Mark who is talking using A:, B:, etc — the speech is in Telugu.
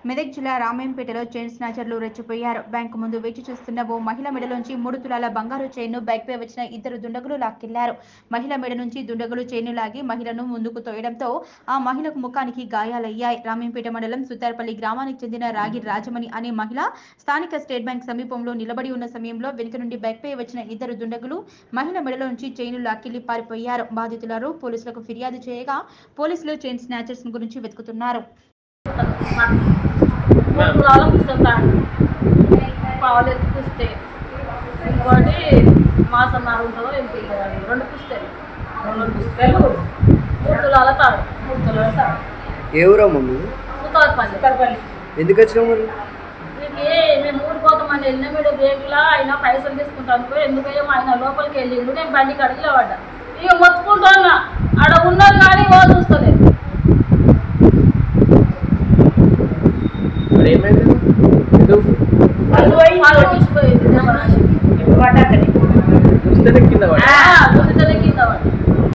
A: మెదక్ జిల్లా రామాయంపేటలో చైన్ స్నాచర్లు రెచ్చిపోయారు బ్యాంకు ముందు వేచి చూస్తున్న ఓ మహిళ మెడలోంచి మూడు తులాల బంగారు చైన్ను బైక్పై వచ్చిన ఇద్దరు దుండగులు లాక్కెళ్లారు మహిళ మెడ నుంచి దుండగులు చైన్ను లాగి మహిళను ముందుకు తోయడంతో ఆ మహిళకు ముఖానికి గాయాలయ్యాయి రామాయంపేట మండలం సుతార్పల్లి గ్రామానికి చెందిన రాగి రాజమణి అనే మహిళ స్థానిక స్టేట్ బ్యాంక్ సమీపంలో నిలబడి ఉన్న సమయంలో వెనుక నుండి బైక్పై వచ్చిన ఇద్దరు దుండగులు మహిళ మెడలో నుంచి చైన్ను లాక్కెళ్లి పారిపోయారు బాధితులారు పోలీసులకు ఫిర్యాదు చేయగా పోలీసులు చైన్ స్నాచర్స్ గురించి వెతుకుతున్నారు
B: మూడు తులాల పుస్తకాలు పావులు ఎత్తుకుస్తే ఇంకోటి మాసన్నర ఉంటుందో ఎంత రెండు పుస్తకాలు రెండు పుస్తకాలు మూడు తులాల తాడు మూడు తులాల తాడు
C: ఏ ఊరా మమ్మీ
B: సుతార్పల్లి
C: ఎందుకు వచ్చినావు మరి
B: మీకు మేము ఊరిపోతామని వెళ్ళిన మీరు బేగులా అయినా పైసలు తీసుకుంటాను ఎందుకయ్యో ఆయన లోపలికి వెళ్ళిండు నేను బండి కడిగి లేవడ్డా ఇక మొత్తుకుంటున్నా ఆడ ఉన్నారు కానీ ఓ చూస్తలేదు
C: మరి ఏమైంది ఎందుకు
B: వాళ్ళు చూసిపోయింది దేవరాశి
C: చూస్తేనే కింద పడ్డా.
B: గుర్తుతలే కింద పడ్డా.